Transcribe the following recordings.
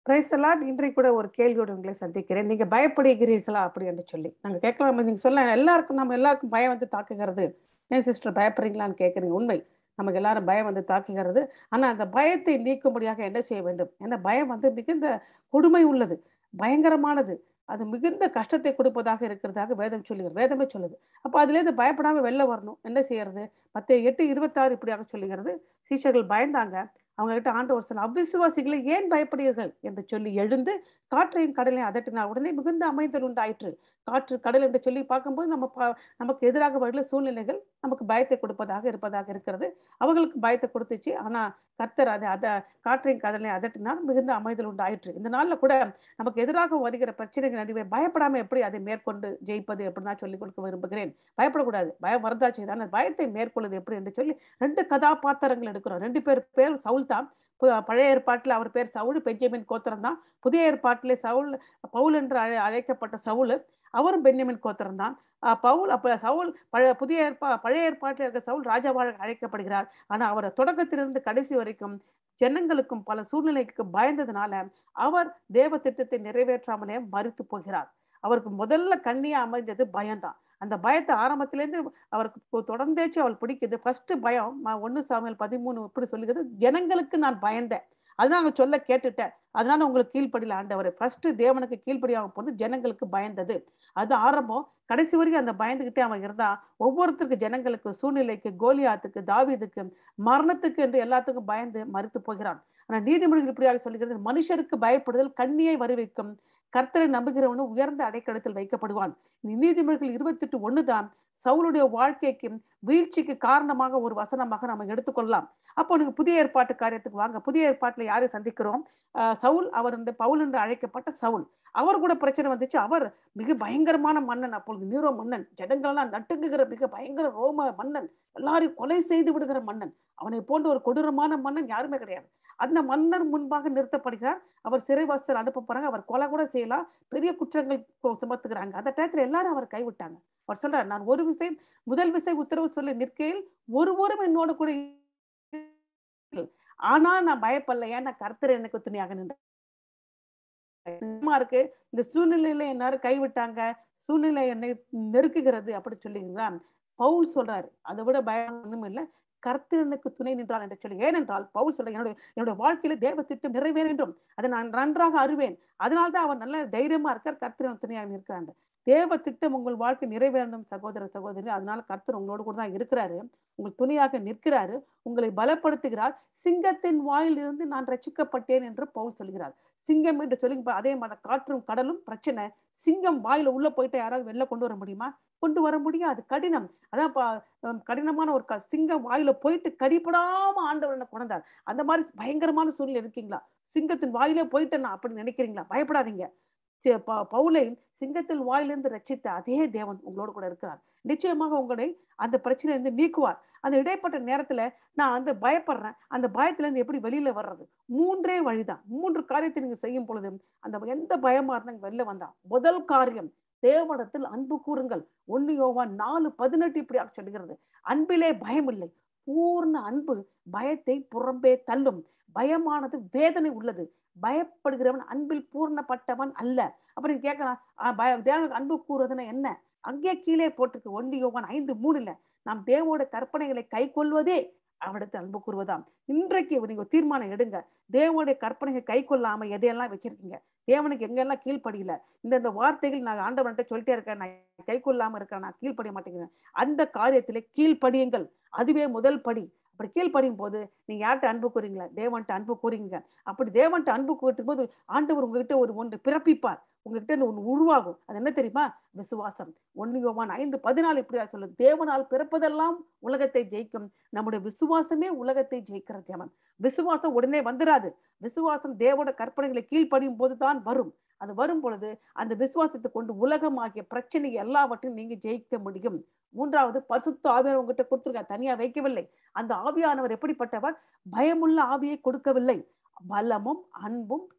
Price எல்லாம் இன்றைக்கு கூட ஒரு கேள்வியோடு உங்களை சந்திக்கிறேன் நீங்க பயப்படுகிறீர்களா அப்படி என்று சொல்லி நாங்க கேட்கலாம் நீங்க சொல்ல எல்லாருக்கும் நம்ம எல்லாருக்கும் பயம் வந்து தாக்குகிறது ஏன் சிஸ்டர் பயப்படுறீங்களான்னு கேட்குறீங்க உண்மை நமக்கு எல்லாரும் பயம் வந்து தாக்குகிறது ஆனா அந்த பயத்தை நீக்கும்படியாக என்ன செய்ய வேண்டும் ஏன்னா பயம் வந்து மிகுந்த கொடுமை உள்ளது பயங்கரமானது அது மிகுந்த கஷ்டத்தை கொடுப்பதாக இருக்கிறதாக வேதம் சொல்லுகிறது வேதமே சொல்லுது அப்போ அதுலேருந்து பயப்படாம வெளில வரணும் என்ன செய்யறது மற்ற எட்டு இருபத்தாறு இப்படியாக சொல்லுகிறது சீஷர்கள் பயந்தாங்க அவங்க கிட்ட ஆண்டவர் சொன்ன அவிசுவாசிகளை ஏன் பயப்படுகிறீர்கள் என்று சொல்லி எழுந்து காற்றையும் கடலையும் அதட்டினார் உடனே மிகுந்த அமைதல் உண்டாயிற்று காற்று கடல் என்று சொல்லி பார்க்கும்போது நம்ம ப- நமக்கு எதிராக வருகிற சூழ்நிலைகள் நமக்கு பயத்தை கொடுப்பதாக இருப்பதாக இருக்கிறது அவங்களுக்கு பயத்தை கொடுத்துச்சு ஆனா கர்த்தர் அதை அதை காற்றையும் கடலையும் அதட்டினால் மிகுந்த அமைதல் உண்டாயிற்று இந்த நாள்ல கூட நமக்கு எதிராக வருகிற பிரச்சனைகள் நடுவே பயப்படாம எப்படி அதை மேற்கொண்டு ஜெயிப்பது அப்படின்னு நான் சொல்லிக் கொடுக்க விரும்புகிறேன் பயப்படக்கூடாது பயம் வரதா செய்தான் பயத்தை மேற்கொள்வது எப்படி என்று சொல்லி ரெண்டு கதாபாத்திரங்கள் எடுக்கிறோம் ரெண்டு பேர் பேர் சவுல் தான் பு- பழைய ஏற்பாட்டில் அவர் பேர் சவுல் பெஞ்சமின் கோத்திரம் தான் புதிய ஏற்பாட்டிலே சவுல் பவுல் என்று அழை அழைக்கப்பட்ட சவுல் அவரும் பென்யமின் கோத்திரம் தான் அஹ் பவுல் அப்ப சவுல் பழைய புதிய ஏற்பா பழைய ஏற்பாட்டில் இருக்க சவுல் ராஜாவாக அழைக்கப்படுகிறார் ஆனா அவர் தொடக்கத்திலிருந்து கடைசி வரைக்கும் ஜனங்களுக்கும் பல சூழ்நிலைக்கு பயந்ததுனால அவர் தேவ திட்டத்தை நிறைவேற்றாமலே மறித்து போகிறார் அவருக்கு முதல்ல கண்ணியா அமைந்தது பயம்தான் அந்த பயத்தை ஆரம்பத்திலேருந்து அவருக்கு தொ- தொடர்ந்தேச்சு அவள் பிடிக்குது ஃபர்ஸ்ட் பயம் ம- ஒண்ணு சாமியல் பதிமூணு இப்படி சொல்லுகிறது ஜனங்களுக்கு நான் பயந்தேன் அதனால அவங்க சொல்ல கேட்டுட்டேன் அதனால உங்களுக்கு கீழ்ப்படியில ஆண்டவர் ஃபர்ஸ்ட் தேவனுக்கு கீழ்ப்படியாக போனது ஜனங்களுக்கு பயந்தது அது ஆரம்பம் கடைசி வரைக்கும் அந்த பயந்துகிட்டே அவன் இருந்தா ஒவ்வொருத்தருக்கு ஜனங்களுக்கு சூழ்நிலைக்கு கோலியாத்துக்கு தாவீதுக்கு மரணத்துக்கு என்று எல்லாத்துக்கும் பயந்து மறுத்து போகிறான் ஆனா நீதிமொழிகள் இப்படியாக சொல்லுகிறது மனுஷருக்கு பயப்படுதல் கண்ணியை வருவிக்கும் கர்த்தரை நம்புகிறவனும் உயர்ந்த அடைக்கலத்தில் வைக்கப்படுவான் நீதிமொழிகள் இருபத்தி எட்டு ஒண்ணுதான் சவுளுடைய வாழ்க்கைக்கு வீழ்ச்சிக்கு காரணமாக ஒரு வசனமாக நம்ம எடுத்துக்கொள்ளலாம் அப்போ நீங்க புதிய ஏற்பாட்டு காரியத்துக்கு வாங்க புதிய ஏற்பாட்டுல யாரை சந்திக்கிறோம் ஆஹ் சவுல் அவர் இந்த பவுல் என்று அழைக்கப்பட்ட சவுல் அவர் கூட பிரச்சனை வந்துச்சு அவர் மிக பயங்கரமான மன்னன் அப்பொழுது நீரோ மன்னன் ஜனங்களெல்லாம் நட்டுங்குகிற மிக பயங்கர ரோம மன்னன் எல்லாரையும் கொலை செய்து விடுகிற மன்னன் அவனை போன்ற ஒரு கொடூரமான மன்னன் யாருமே கிடையாது அந்த மன்னர் முன்பாக நிறுத்தப்படுகிறார் அவர் சிறைவாசல் அனுப்ப போறாங்க அவர் கொலை கூட செய்யலாம் பெரிய குற்றங்கள் கொ- சுமத்துகிறாங்க அந்த டயத்துல எல்லாரும் அவர் கைவிட்டாங்க அவர் சொல்றார் நான் ஒரு விசை முதல் விசை உத்தரவு சொல்லி நிற்கையில் ஒருவரும் என்னோட கூட இல்லை. ஆனா நான் பயப்படல ஏன்னா கர்த்தர் எனக்கு துணியாக நின்றார் பயமா இருக்கு இந்த சூழ்நிலையில எல்லாரும் கைவிட்டாங்க சூழ்நிலை என்னை நெருக்குகிறது அப்படி சொல்லுகிறீங்களா பவுல் சொல்றாரு அதை விட பயம் ஒண்ணும் இல்லை கர்த்தர் எனக்கு துணை நின்றார் என்று சொல்லி ஏனென்றால் பவுல் சொல்ற என்னுடைய என்னுடைய வாழ்க்கையில தேவ திட்டம் நிறைவேற வேண்டும் அதை நான் நன்றாக அறிவேன் அதனால்தான் அவர் நல்ல தைரியமா இருக்கார் கர்த்தர் எனக்கு துணையாக நிற்கிறாங்க தேவ திட்டம் உங்கள் வாழ்க்கை நிறைவேறணும் சகோதர சகோதரி அதனால கர்த்தர் உங்களோடு கூட தான் இருக்கிறாரு உங்கள் துணையாக நிற்கிறாரு உங்களை பலப்படுத்துகிறார் சிங்கத்தின் வாயிலிருந்து நான் ரட்சிக்கப்பட்டேன் என்று பவுல் சொல்கிறார் சிங்கம் என்று சொல்லி இப்ப அதே மாதிரி காற்றும் கடலும் பிரச்சனை சிங்கம் வாயில உள்ள போயிட்டு யாராவது வெளில கொண்டு வர முடியுமா கொண்டு வர முடியாது கடினம் அதான் பா- ஹம் கடினமான ஒரு க- சிங்கம் வாயில போயிட்டு கடிப்படாம ஆண்டவர் என்ன கொண்டார் அந்த மாதிரி பயங்கரமான சூழ்நிலை இருக்கீங்களா சிங்கத்தின் வாயிலே போயிட்டேன் அப்படி நினைக்கிறீங்களா பயப்படாதீங்க சே- ப- பவுலை சிங்கத்தில் வாயிலிருந்து ரட்சித்த அதே தேவன் உங்களோடு கூட இருக்கிறார் நிச்சயமாக உங்களை அந்த பிரச்சனையிலிருந்து நீக்குவார் அந்த இடைப்பட்ட நேரத்துல நான் வந்து பயப்படுறேன் அந்த பயத்துல இருந்து எப்படி வெளியில வர்றது மூன்றே வழிதான் மூன்று காரியத்தை நீங்க செய்யும் பொழுது அந்த எந்த பயமா இருந்தாங்க வெளில வந்தா முதல் காரியம் தேவனிடத்தில் அன்பு கூறுங்கள் ஒன்னு யோவான் நாலு பதினெட்டு இப்படி சொல்லுகிறது அன்பிலே பயம் இல்லை பூர்ண அன்பு பயத்தை புறம்பே தள்ளும் பயமானது வேதனை உள்ளது பயப்படுகிறவன் அன்பில் பூர்ணப்பட்டவன் அல்ல அப்ப நீங்க கேட்கலாம் ஆஹ் பய- தேவனுக்கு அன்பு கூறுவதுன்னா என்ன அங்கே கீழே போட்டிருக்கு ஒன்று யோவான் ஐந்து மூணுல நாம் தேவோட கற்பனைகளை கை கொள்வதே அவனிடத்தில் அன்பு கூறுவதாம் இன்றைக்கு நீங்க ஒரு தீர்மானம் எடுங்க தேவனுடைய கற்பனைகள் கை கொள்ளாம எதையெல்லாம் வச்சிருக்கீங்க தேவனுக்கு எங்கெல்லாம் கீழ்ப்படியில இந்த இந்த வார்த்தைகள் நான் ஆண்டவன்கிட்ட சொல்லிட்டே இருக்கேன் நான் கை கொள்ளாம இருக்கேன் நான் கீழ்ப்படிய மாட்டேங்கிறேன் அந்த காரியத்திலே கீழ்ப்படியுங்கள் அதுவே முதல் படி அப்படி கீழ்ப்படியும் போது நீங்க யார்கிட்ட அன்பு கூறீங்களா தேவன்ட்ட அன்பு கூறீங்க அப்படி தேவன்ட்ட அன்பு கூட்டும் போது ஆண்டவர் உங்ககிட்ட ஒரு ஒன்று பிறப்பிப்பார் உங்ககிட்ட இந்த ஒன்று உருவாகும் அது என்ன தெரியுமா விசுவாசம் ஒன்னு யோவான் ஐந்து பதினாலு இப்படியா சொல்லு தேவனால் பிறப்பதெல்லாம் உலகத்தை ஜெயிக்கும் நம்முடைய விசுவாசமே உலகத்தை ஜெயிக்கிற தேவன் விசுவாசம் உடனே வந்துராது விசுவாசம் தேவோட கற்பனைகளை கீழ்ப்படியும் போதுதான் வரும் அது வரும் பொழுது அந்த விசுவாசத்தை கொண்டு உலகமாகிய பிரச்சனை எல்லாவற்றையும் நீங்க ஜெயிக்க முடியும் மூன்றாவது பரிசுத்த ஆவியானவர் உங்ககிட்ட கொடுத்துருக்கார் தனியா வைக்கவில்லை அந்த ஆவியானவர் எப்படிப்பட்டவர் பயமுள்ள ஆவியை கொடுக்கவில்லை பலமும் அன்பும் தென்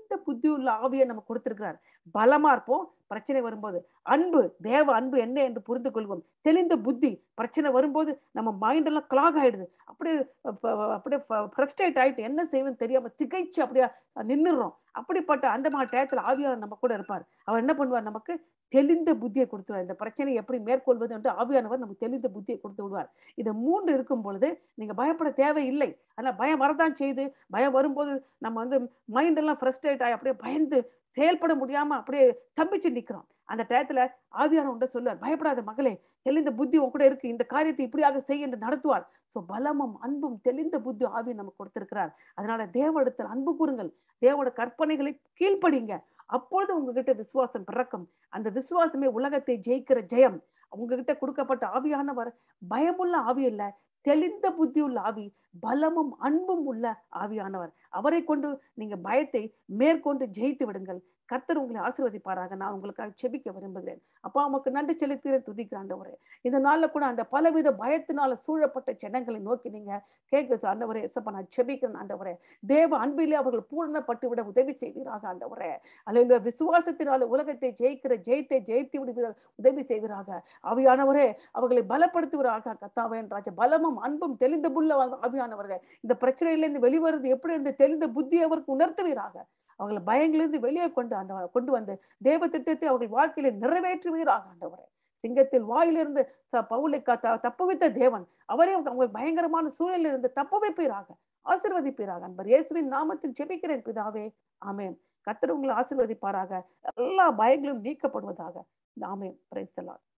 தெளிந்த புத்தி உள்ள ஆவியை நம்ம கொடுத்திருக்கிறார் பலமா இருப்போம் பிரச்சனை வரும்போது அன்பு தேவ அன்பு என்ன என்று புரிந்து கொள்வோம் தெளிந்த புத்தி பிரச்சனை வரும்போது நம்ம மைண்ட் எல்லாம் கிளாக் ஆயிடுது அப்படியே ப- அப்படியே ஃப்ரஸ்ட்ரேட் ஆயிட்டு என்ன செய்வோம் தெரியாம திகைச்சு அப்படியே நின்னுடுறோம் அப்படிப்பட்ட அந்த மாதிரி டயத்துல ஆவியானவர் நம்ம கூட இருப்பார் அவர் என்ன பண்ணுவார் நமக்கு தெளிந்த புத்தியை கொடுத்துருவார் இந்த பிரச்சனையை எப்படி மேற்கொள்வது என்று ஆவியானவர் நமக்கு தெளிந்த புத்தியை கொடுத்து விடுவார் இது மூன்று இருக்கும் பொழுது நீங்க பயப்பட தேவையில்லை ஆனா பயம் வரதான் செய்யுது பயம் வரும்போது நம்ம வந்து மைண்ட் எல்லாம் ஃப்ரஸ்ட்ரேட் ஆகி அப்படியே பயந்து செயல்பட முடியாம அப்படியே தம்பிச்சு நிக்கிறோம் அந்த டயத்துல ஆவியான உண்ட சொல்லுவார் பயப்படாத மகளே தெளிந்த புத்தி உன் கூட இருக்கு இந்த காரியத்தை இப்படியாக செய் என்று நடத்துவார் சோ பலமும் அன்பும் தெளிந்த புத்தி ஆவி நமக்கு கொடுத்திருக்கிறார் அதனால தேவனிடத்தில் அன்பு கூறுங்கள் தேவோட கற்பனைகளை கீழ்ப்படிங்க அப்பொழுது உங்ககிட்ட விசுவாசம் பிறக்கும் அந்த விசுவாசமே உலகத்தை ஜெயிக்கிற ஜெயம் உங்ககிட்ட கொடுக்கப்பட்ட ஆவியானவர் பயமுள்ள ஆவி இல்ல தெளிந்த புத்தி உள்ள ஆவி பலமும் அன்பும் உள்ள ஆவியானவர் அவரை கொண்டு நீங்க பயத்தை மேற்கொண்டு ஜெயித்து விடுங்கள் கர்த்தர் உங்களை ஆசீர்வதிப்பாராக நான் உங்களுக்காக செபிக்க விரும்புகிறேன் அப்பா உமக்கு நன்றி செலுத்துகிறேன் துதிக்கிறேன் ஆண்டவரே இந்த நாள்ல கூட அந்த பலவித பயத்தினால சூழப்பட்ட ஜனங்களை நோக்கி நீங்க கேட்க ஆண்டவரே எசப்பா நான் செபிக்கிறேன் ஆண்டவரே தேவ அன்பிலே அவர்கள் பூரணப்பட்டு விட உதவி செய்வீராக ஆண்டவரே அல்ல விசுவாசத்தினால உலகத்தை ஜெயிக்கிற ஜெயத்தை ஜெயித்து விடுவீர்கள் உதவி செய்வீராக ஆவியானவரே அவர்களை பலப்படுத்துவராக கத்தாவே ராஜா பலமும் அன்பும் தெளிந்த புள்ள ஆவியானவர்களே இந்த பிரச்சனையிலிருந்து வெளிவருது எப்படி இருந்து தெளிந்த புத்தி அவருக்கு உணர்த்துவீராக அவங்களை பயங்களிலிருந்து வெளியே கொண்டு அந்த கொண்டு வந்து தேவ திட்டத்தை அவர்கள் வாழ்க்கையில நிறைவேற்றுவீராக ஆண்டவரே சிங்கத்தில் வாயிலிருந்து ச- பவுலை க- த- தப்புவித்த தேவன் அவரே அவங்க பயங்கரமான சூழலில் இருந்து தப்பு வைப்பீராக ஆசீர்வதிப்பீராக அன்பர் இயேசுவின் நாமத்தில் ஜெபிக்கிறேன் பிதாவே ஆமென் கர்த்தர் உங்களை ஆசீர்வதிப்பாராக எல்லா பயங்களும் நீக்கப்படுவதாக ஆமென் பிரைஸ்